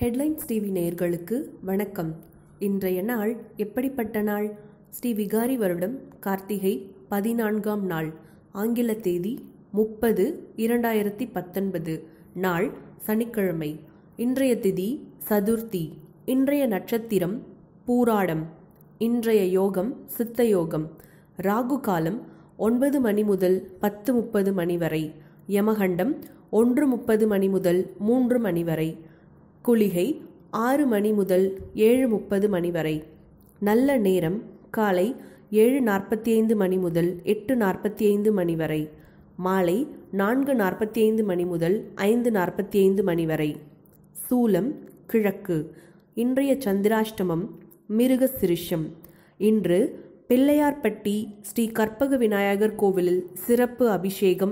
headlines TV நேயர்களுக்கு வணக்கம் இன்றைய நாள் எப்படிப்பட்ட நாள் ஸ்ரீ விகாரி வருடம் கார்த்திகை பதினான்காம் நாள் ஆங்கில தேதி முப்பது இரண்டாயிரத்தி பத்தொன்பது நாள் சனிக்கிழமை இன்றைய திதி சதுர்த்தி இன்றைய நட்சத்திரம் பூராடம் இன்றைய யோகம் சித்த யோகம் ராகு காலம் ஒன்பது மணி முதல் பத்து முப்பது மணி வரை யமகண்டம் ஒன்று முப்பது மணி முதல் மூன்று மணி வரை குளிகை ஆறு மணி முதல் ஏழு முப்பது மணி வரை நல்ல நேரம் காலை ஏழு நாற்பத்தி ஐந்து மணி முதல் எட்டு நாற்பத்தி ஐந்து மணி வரை மாலை நான்கு நாற்பத்தி ஐந்து மணி முதல் ஐந்து நாற்பத்தி ஐந்து மணி வரை சூலம் கிழக்கு இன்றைய சந்திராஷ்டமம் மிருக சிருஷம் இன்று பிள்ளையார்பட்டி ஸ்ரீ கற்பக விநாயகர் கோவிலில் சிறப்பு அபிஷேகம்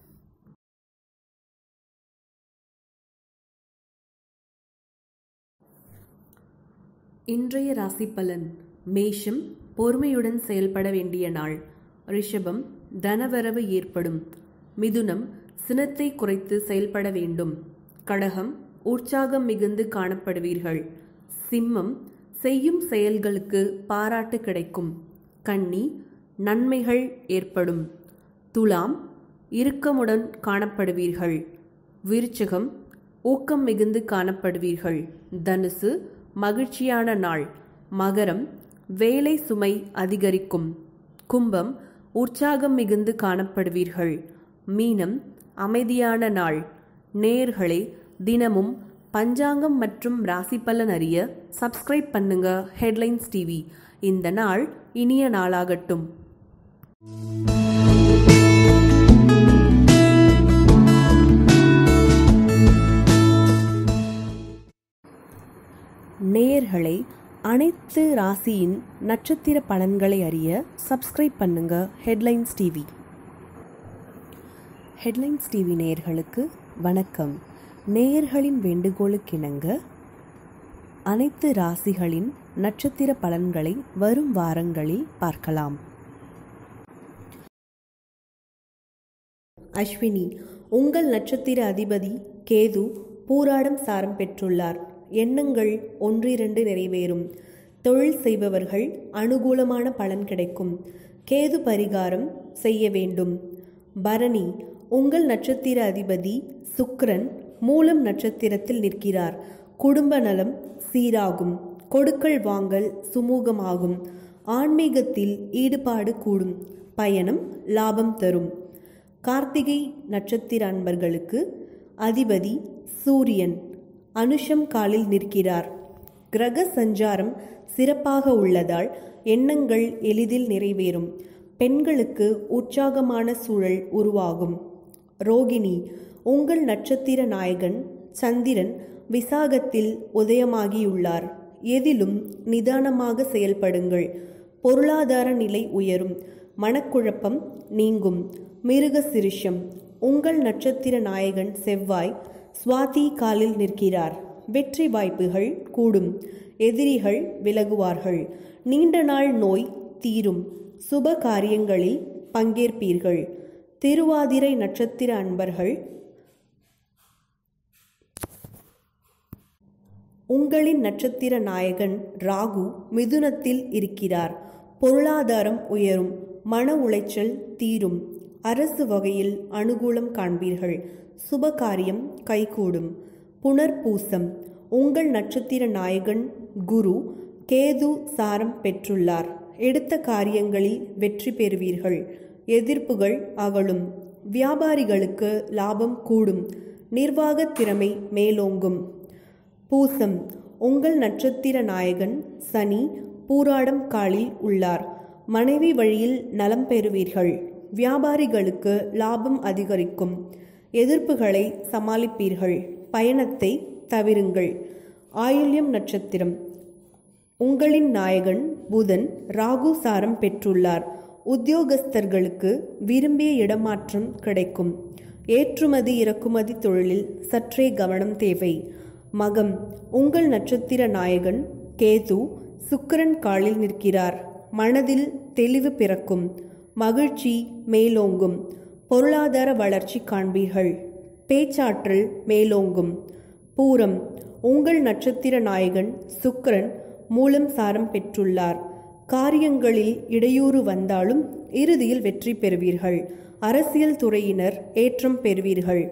இன்றைய ராசி பலன் மேஷம் பொறுமையுடன் செயல்பட வேண்டிய நாள் ரிஷபம் தனவரவு ஏற்படும் மிதுனம் சினத்தை குறைத்து செயல்பட வேண்டும் கடகம் உற்சாகம் மிகுந்து காணப்படுவீர்கள் சிம்மம் செய்யும் செயல்களுக்கு பாராட்டு கிடைக்கும் கன்னி நன்மைகள் ஏற்படும் துலாம் இறுக்கமுடன் காணப்படுவீர்கள் விருச்சகம் ஊக்கம் மிகுந்து காணப்படுவீர்கள் தனுசு மகிழ்ச்சியான நாள் மகரம் வேலை சுமை அதிகரிக்கும் கும்பம் உற்சாகம் மிகுந்து காணப்படுவீர்கள் மீனம் அமைதியான நாள் நேர்களே தினமும் பஞ்சாங்கம் மற்றும் ராசி பலன் அறிய சப்ஸ்கிரைப் பண்ணுங்க ஹெட்லைன்ஸ் டிவி இந்த நாள் இனிய நாளாகட்டும் நேயர்களை அனைத்து ராசியின் நட்சத்திர பலன்களை அறிய சப்ஸ்கிரைப் பண்ணுங்க ஹெட்லைன்ஸ் டிவி ஹெட்லைன்ஸ் டிவி நேயர்களுக்கு வணக்கம் நேயர்களின் வேண்டுகோளுக்கிணங்க அனைத்து ராசிகளின் நட்சத்திர பலன்களை வரும் வாரங்களில் பார்க்கலாம் அஸ்வினி உங்கள் நட்சத்திர அதிபதி கேது பூராடம் சாரம் பெற்றுள்ளார் எண்ணங்கள் ஒன்றிரண்டு நிறைவேறும் தொழில் செய்பவர்கள் அனுகூலமான பலன் கிடைக்கும் கேது பரிகாரம் செய்ய வேண்டும் பரணி உங்கள் நட்சத்திர அதிபதி சுக்கிரன் மூலம் நட்சத்திரத்தில் நிற்கிறார் குடும்ப நலம் சீராகும் கொடுக்கல் வாங்கல் சுமூகமாகும் ஆன்மீகத்தில் ஈடுபாடு கூடும் பயணம் லாபம் தரும் கார்த்திகை நட்சத்திர அன்பர்களுக்கு அதிபதி சூரியன் அனுஷம் காலில் நிற்கிறார் கிரக சஞ்சாரம் சிறப்பாக உள்ளதால் எண்ணங்கள் எளிதில் நிறைவேறும் பெண்களுக்கு உற்சாகமான சூழல் உருவாகும் ரோகிணி உங்கள் நட்சத்திர நாயகன் சந்திரன் விசாகத்தில் உதயமாகியுள்ளார் எதிலும் நிதானமாக செயல்படுங்கள் பொருளாதார நிலை உயரும் மனக்குழப்பம் நீங்கும் மிருக சிருஷம் உங்கள் நட்சத்திர நாயகன் செவ்வாய் சுவாதி காலில் நிற்கிறார் வெற்றி வாய்ப்புகள் கூடும் எதிரிகள் விலகுவார்கள் நீண்ட நாள் நோய் தீரும் சுப காரியங்களில் பங்கேற்பீர்கள் திருவாதிரை நட்சத்திர அன்பர்கள் உங்களின் நட்சத்திர நாயகன் ராகு மிதுனத்தில் இருக்கிறார் பொருளாதாரம் உயரும் மன உளைச்சல் தீரும் அரசு வகையில் அனுகூலம் காண்பீர்கள் சுப காரியம் கைகூடும் புனர்பூசம் உங்கள் நட்சத்திர நாயகன் குரு கேது சாரம் பெற்றுள்ளார் எடுத்த காரியங்களில் வெற்றி பெறுவீர்கள் எதிர்ப்புகள் அகலும் வியாபாரிகளுக்கு லாபம் கூடும் நிர்வாக திறமை மேலோங்கும் பூசம் உங்கள் நட்சத்திர நாயகன் சனி பூராடம் காலில் உள்ளார் மனைவி வழியில் நலம் பெறுவீர்கள் வியாபாரிகளுக்கு லாபம் அதிகரிக்கும் எதிர்ப்புகளை சமாளிப்பீர்கள் பயணத்தை தவிருங்கள் ஆயுள்யம் நட்சத்திரம் உங்களின் நாயகன் புதன் ராகு சாரம் பெற்றுள்ளார் உத்தியோகஸ்தர்களுக்கு விரும்பிய இடமாற்றம் கிடைக்கும் ஏற்றுமதி இறக்குமதி தொழிலில் சற்றே கவனம் தேவை மகம் உங்கள் நட்சத்திர நாயகன் கேது சுக்கிரன் காலில் நிற்கிறார் மனதில் தெளிவு பிறக்கும் மகிழ்ச்சி மேலோங்கும் பொருளாதார வளர்ச்சி காண்பீர்கள் பேச்சாற்றல் மேலோங்கும் பூரம் உங்கள் நட்சத்திர நாயகன் சுக்கிரன் மூலம் சாரம் பெற்றுள்ளார் காரியங்களில் இடையூறு வந்தாலும் இறுதியில் வெற்றி பெறுவீர்கள் அரசியல் துறையினர் ஏற்றம் பெறுவீர்கள்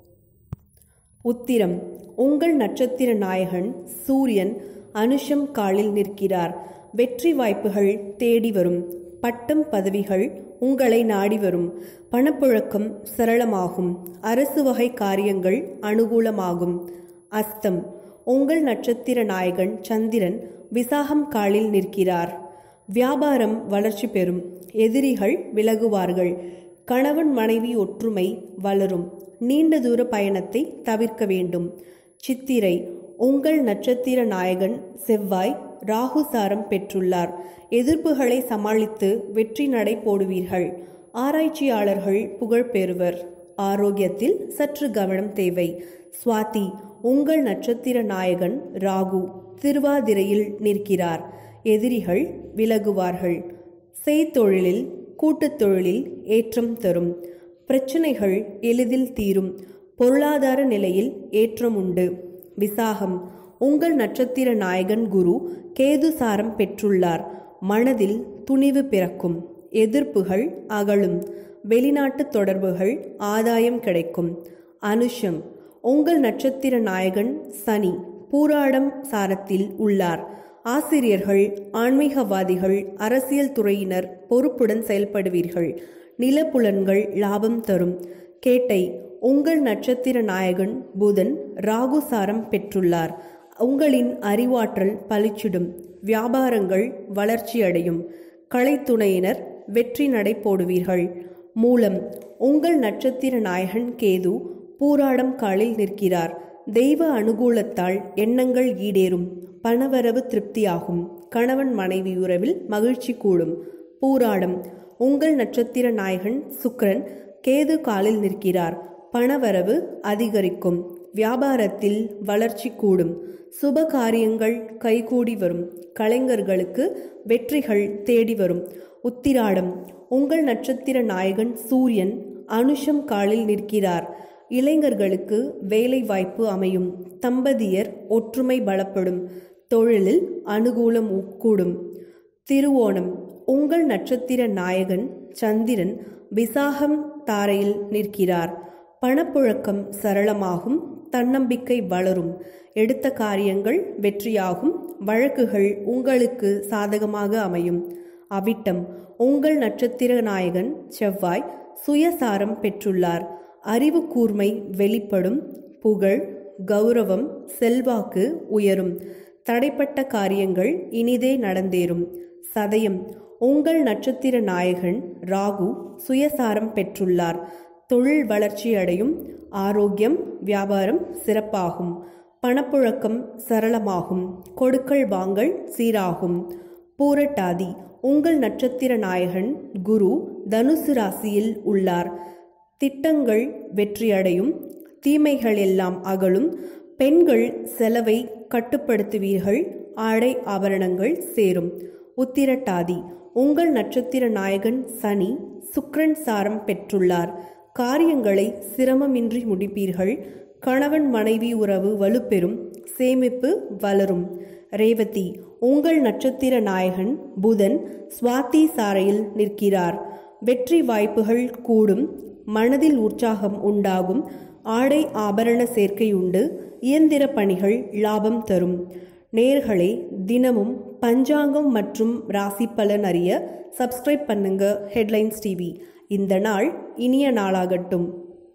உத்திரம் உங்கள் நட்சத்திர நாயகன் சூரியன் அனுஷம் காலில் நிற்கிறார் வெற்றி வாய்ப்புகள் தேடி வரும் பட்டம் பதவிகள் உங்களை நாடி வரும் பணப்புழக்கம் சரளமாகும் அரசு வகை காரியங்கள் அனுகூலமாகும் அஸ்தம் உங்கள் நட்சத்திர நாயகன் சந்திரன் விசாகம் காலில் நிற்கிறார் வியாபாரம் வளர்ச்சி பெறும் எதிரிகள் விலகுவார்கள் கணவன் மனைவி ஒற்றுமை வளரும் நீண்ட தூர பயணத்தை தவிர்க்க வேண்டும் சித்திரை உங்கள் நட்சத்திர நாயகன் செவ்வாய் ராகு சாரம் பெற்றுள்ளார் எதிர்ப்புகளை சமாளித்து வெற்றி நடை போடுவீர்கள் ஆராய்ச்சியாளர்கள் புகழ் பெறுவர் ஆரோக்கியத்தில் சற்று கவனம் தேவை சுவாதி உங்கள் நட்சத்திர நாயகன் ராகு திருவாதிரையில் நிற்கிறார் எதிரிகள் விலகுவார்கள் செய்தொழிலில் கூட்டுத் தொழிலில் ஏற்றம் தரும் பிரச்சனைகள் எளிதில் தீரும் பொருளாதார நிலையில் ஏற்றம் உண்டு விசாகம் உங்கள் நட்சத்திர நாயகன் குரு கேது சாரம் பெற்றுள்ளார் மனதில் துணிவு பிறக்கும் எதிர்ப்புகள் அகலும் வெளிநாட்டு தொடர்புகள் ஆதாயம் கிடைக்கும் அனுஷம் உங்கள் நட்சத்திர நாயகன் சனி பூராடம் சாரத்தில் உள்ளார் ஆசிரியர்கள் ஆன்மீகவாதிகள் அரசியல் துறையினர் பொறுப்புடன் செயல்படுவீர்கள் நிலப்புலன்கள் லாபம் தரும் கேட்டை உங்கள் நட்சத்திர நாயகன் புதன் ராகு சாரம் பெற்றுள்ளார் உங்களின் அறிவாற்றல் பளிச்சிடும் வியாபாரங்கள் வளர்ச்சியடையும் கலைத்துணையினர் வெற்றி நடை போடுவீர்கள் மூலம் உங்கள் நட்சத்திர நாயகன் கேது பூராடம் காலில் நிற்கிறார் தெய்வ அனுகூலத்தால் எண்ணங்கள் ஈடேறும் பணவரவு திருப்தியாகும் கணவன் மனைவி உறவில் மகிழ்ச்சி கூடும் பூராடம் உங்கள் நட்சத்திர நாயகன் சுக்கிரன் கேது காலில் நிற்கிறார் பணவரவு அதிகரிக்கும் வியாபாரத்தில் வளர்ச்சி கூடும் சுப காரியங்கள் கைகூடி வரும் கலைஞர்களுக்கு வெற்றிகள் தேடி வரும் உத்திராடம் உங்கள் நட்சத்திர நாயகன் சூரியன் அனுஷம் காலில் நிற்கிறார் இளைஞர்களுக்கு வேலை வாய்ப்பு அமையும் தம்பதியர் ஒற்றுமை பலப்படும் தொழிலில் அனுகூலம் கூடும் திருவோணம் உங்கள் நட்சத்திர நாயகன் சந்திரன் விசாகம் தாரையில் நிற்கிறார் பணப்புழக்கம் சரளமாகும் தன்னம்பிக்கை வளரும் எடுத்த காரியங்கள் வெற்றியாகும் வழக்குகள் உங்களுக்கு சாதகமாக அமையும் அவிட்டம் உங்கள் நட்சத்திர நாயகன் செவ்வாய் சுயசாரம் பெற்றுள்ளார் அறிவு கூர்மை வெளிப்படும் புகழ் கௌரவம் செல்வாக்கு உயரும் தடைப்பட்ட காரியங்கள் இனிதே நடந்தேறும் சதயம் உங்கள் நட்சத்திர நாயகன் ராகு சுயசாரம் பெற்றுள்ளார் தொழில் வளர்ச்சி அடையும் ஆரோக்கியம் வியாபாரம் சிறப்பாகும் பணப்புழக்கம் சரளமாகும் கொடுக்கல் வாங்கல் சீராகும் பூரட்டாதி உங்கள் நட்சத்திர நாயகன் குரு தனுசு ராசியில் உள்ளார் திட்டங்கள் வெற்றியடையும் தீமைகள் எல்லாம் அகலும் பெண்கள் செலவை கட்டுப்படுத்துவீர்கள் ஆடை ஆபரணங்கள் சேரும் உத்திரட்டாதி உங்கள் நட்சத்திர நாயகன் சனி சுக்ரன் சாரம் பெற்றுள்ளார் காரியங்களை சிரமமின்றி முடிப்பீர்கள் கணவன் மனைவி உறவு வலுப்பெறும் சேமிப்பு வளரும் ரேவதி உங்கள் நட்சத்திர நாயகன் புதன் சுவாதி சாரையில் நிற்கிறார் வெற்றி வாய்ப்புகள் கூடும் மனதில் உற்சாகம் உண்டாகும் ஆடை ஆபரண சேர்க்கை உண்டு இயந்திர பணிகள் லாபம் தரும் நேர்களே தினமும் பஞ்சாங்கம் மற்றும் ராசி பலன் அறிய சப்ஸ்கிரைப் பண்ணுங்க ஹெட்லைன்ஸ் டிவி இந்த நாள் இனிய நாளாகட்டும்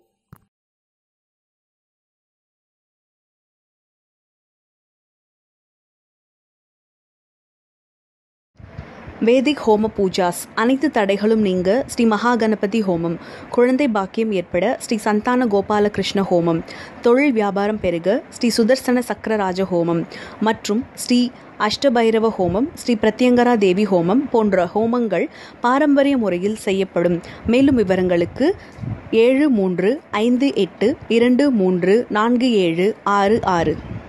வேதிக் ஹோம பூஜாஸ் அனைத்து தடைகளும் நீங்க ஸ்ரீ மகா கணபதி ஹோமம் குழந்தை பாக்கியம் ஏற்பட ஸ்ரீ சந்தான கோபாலகிருஷ்ண ஹோமம் தொழில் வியாபாரம் பெருக ஸ்ரீ சுதர்சன சக்கரராஜ ஹோமம் மற்றும் ஸ்ரீ அஷ்டபைரவ ஹோமம் ஸ்ரீ பிரத்யங்கரா தேவி ஹோமம் போன்ற ஹோமங்கள் பாரம்பரிய முறையில் செய்யப்படும் மேலும் விவரங்களுக்கு ஏழு மூன்று ஐந்து எட்டு இரண்டு மூன்று நான்கு ஏழு ஆறு ஆறு